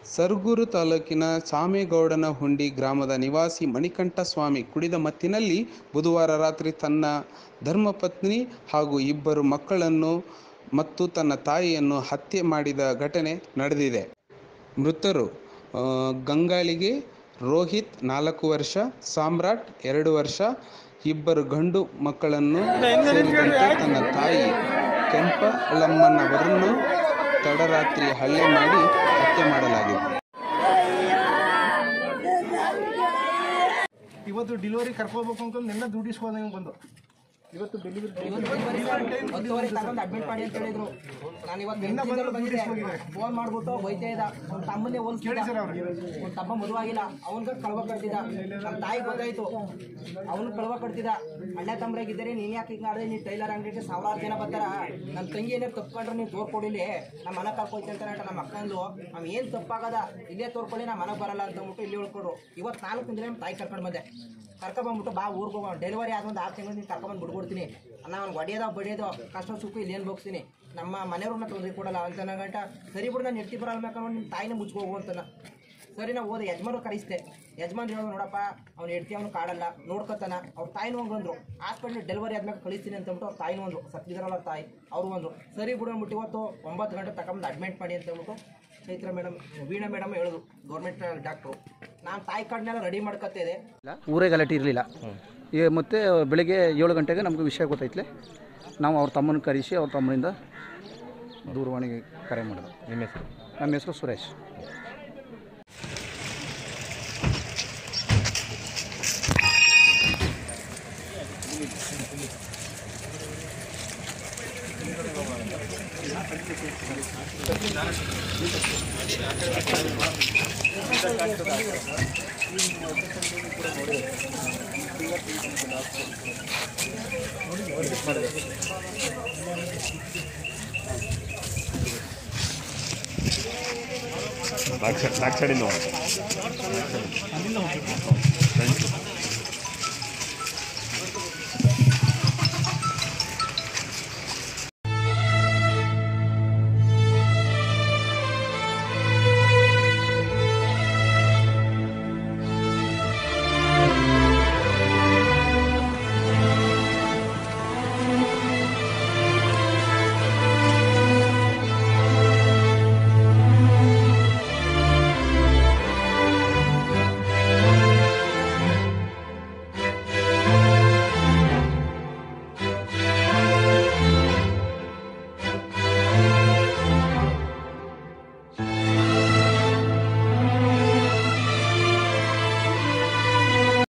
ಸರಗೂರು ತಾಲೂಕಿನ ಸಾಮೇಗೌಡನಹುಂಡಿ ಗ್ರಾಮದ ನಿವಾಸಿ ಮಣಿಕಂಠಸ್ವಾಮಿ ಕುಡಿದ ಮತ್ತಿನಲ್ಲಿ ಬುಧವಾರ ರಾತ್ರಿ ತನ್ನ ಧರ್ಮಪತ್ನಿ ಹಾಗೂ ಇಬ್ಬರು ಮಕ್ಕಳನ್ನು ಮತ್ತು ತನ್ನ ತಾಯಿಯನ್ನು ಹತ್ಯೆ ಮಾಡಿದ ಘಟನೆ ನಡೆದಿದೆ ಮೃತರು ಆ, ಗಂಗಾಳಿಗೆ ರೋಹಿತ್ ನಾಲ್ಕು ವರ್ಷ ಸಾಮ್ರಾಟ್ ಎರಡು ವರ್ಷ ಇಬ್ಬರು ಗಂಡು ಮಕ್ಕಳನ್ನು ಸೇರಿದಂತೆ ತನ್ನ ತಾಯಿ ಕೆಂಪಳಮ್ಮನವರನ್ನು ತಡರಾತ್ರಿ ಹಲ್ಲೆ ಮಾಡಿ ಹತ್ಯೆ ಮಾಡಲಾಗಿದೆ ಇವತ್ತು ಡೆಲಿವರಿ ಕರ್ಕೋಬೇಕು ಅಂತ ನಿನ್ನ ದುಡಿಸ್ಕೊಂಡು ಬಂದು ಇವತ್ತು ಡೆಲಿವರಿ ಹತ್ತುವರೆ ತಗೊಂಡು ಅಡ್ಮಿಟ್ ಮಾಡಿ ಅಂತ ಹೇಳಿದ್ರು ನಾನು ಇವತ್ತು ಬಂದಿದ್ದೆ ಫೋನ್ ಮಾಡ್ಬಿಟ್ಟು ಬೈತಾ ಇದ್ದ ಅವ್ನ ತಮ್ಮನ್ನೇ ಹೋಲಿಸ್ತಿದ್ದ ಅವ್ನ ತಮ್ಮ ಮದುವೆ ಆಗಿಲ್ಲ ಅವನ್ಗ ಕಳವ ಕಟ್ತಿದ್ದ ನಮ್ಮ ತಾಯಿ ಗೊತ್ತಾಯ್ತು ಅವನು ಕಳವ ಕಟ್ತಿದ್ದ ಅಣ್ಣ ತಮ್ಮರಾಗಿದ್ದಾರೆ ನೀನ್ ಯಾಕೆ ಹಿಂಗೆ ಆಡಿದ್ರೆ ನೀನು ಟೈಲರ್ ಅಂಗಡಿಗೆ ಸಾವಿರಾರು ಜನ ಬರ್ತಾರ ನನ್ನ ತಂಗಿ ಏನಾರು ತಪ್ಕೊಂಡ್ರೆ ನೀವು ತೋರ್ಕೊಡಿಲಿ ನಮ್ಮ ಮನೆ ಕರ್ಕೊಯ್ತು ಅಂತ ನಮ್ಮ ಅಕ್ಕಂದು ನಾವ್ ಏನ್ ತಪ್ಪಾಗದ ಇಲ್ಲೇ ತೋರ್ಕೊಳ್ಳಿ ನಾ ಮನೆಗೆ ಬರಲ್ಲ ಅಂತ ಅಂದ್ಬಿಟ್ಟು ಇಲ್ಲಿ ಉಳ್ಕೊಡ್ರು ಇವತ್ತು ನಾಲ್ಕು ದಿನ ನಮ್ಮ ತಾಯಿ ಕರ್ಕೊಂಡು ಬಂದೆ ಕರ್ಕೊಂಬಂದ್ಬಿಟ್ಟು ಬಾ ಊರಿಗೆ ಹೋಗೋಣ ಡೆಲಿವರಿ ಆದ ಒಂದು ಆರು ತಿಂಗಳು ನೀನು ಕರ್ಕೊಂಬಂದು ಬಿಡ್ಕೊಡ್ತೀನಿ ಅನ್ನ ಅವ್ನು ಹೊಡೆಯೋದ ಬಡಿಯೋದು ಕಷ್ಟ ಸುಖ ಇಲ್ಲೇನು ಬೋಗ್ತೀನಿ ನಮ್ಮ ಮನೆಯವ್ರನ್ನ ತೊಂದರೆ ಕೊಡಲ್ಲ ಅಂತ ಗಂಟ ಸರಿ ಬಿಡು ನಾನು ಎತ್ತಿ ಬರಲ್ಲ ಬೇಕಾದ್ರೆ ನಿಮ್ಮ ತಾಯಿನ ಮುಚ್ಕೋಗು ಅಂತಾನ ಸರಿ ನಾವು ಹೋದ ಯಜಮಾನ್ರು ಕರೆಸ್ತೆ ಯಜಮಾನ್ ಹೇಳೋದು ನೋಡಪ್ಪ ಅವ್ನು ಹೆಡ್ತಿ ಅವನು ಕಾಡಲ್ಲ ನೋಡ್ಕೊತಾನ ಅವ್ರ ತಾಯಿನೂ ಹಂಗೆ ಅಂದ್ರು ಹಾಸ್ಪಿಟ್ಲ್ ಡೆಲಿವರಿ ಆದ್ಮೇಲೆ ಕಳಿಸ್ತೀನಿ ಅಂತ ಅಂದ್ಬಿಟ್ಟು ಅವ್ರ ತಾಯಿನೂ ಅಂದ್ರು ಸತ್ತಿದ್ರಲ್ಲ ಅವ್ರ ತಾಯಿ ಅವರು ಅಂದ್ರು ಸರಿ ಬಿಡು ಅಂದ್ಬಿಟ್ಟು ಇವತ್ತು ಒಂಬತ್ತು ಗಂಟೆ ತಗೊಂಡು ಅಡ್ಮಿಟ್ ಮಾಡಿ ಅಂತ ಅಂದ್ಬಿಟ್ಟು ಚೈತ್ರ ಮೇಡಮ್ ವೀಣಾ ಮೇಡಮ್ ಹೇಳಿದ್ರು ಗೌರ್ಮೆಂಟ್ ಡಾಕ್ಟ್ರು ನಾನು ತಾಯಿ ಕಾರ್ಡ್ನೆಲ್ಲ ರೆಡಿ ಮಾಡ್ಕೊತಿದ್ದೆ ಊರೇ ಗಲಾಟೆ ಇರಲಿಲ್ಲ ಮತ್ತು ಬೆಳಿಗ್ಗೆ ಏಳು ಗಂಟೆಗೆ ನಮಗೆ ವಿಷಯ ಗೊತ್ತೈತ್ಲೆ ನಾವು ಅವ್ರ ತಮ್ಮನ ಕರೆಸಿ ಅವ್ರ ತಮ್ಮನಿಂದ ದೂರವಾಣಿಗೆ ಕರೆ ಮಾಡಿದೆ ನಿಮ್ಮ ಹೆಸರು ನಮ್ಮ ಹೆಸರು ಸುರೇಶ್ ಬ್ಯಾಕ್ ಸೈಡ್ ಬ್ಯಾಕ್ ಸೈಡಿಂದ ಹೋಗಿ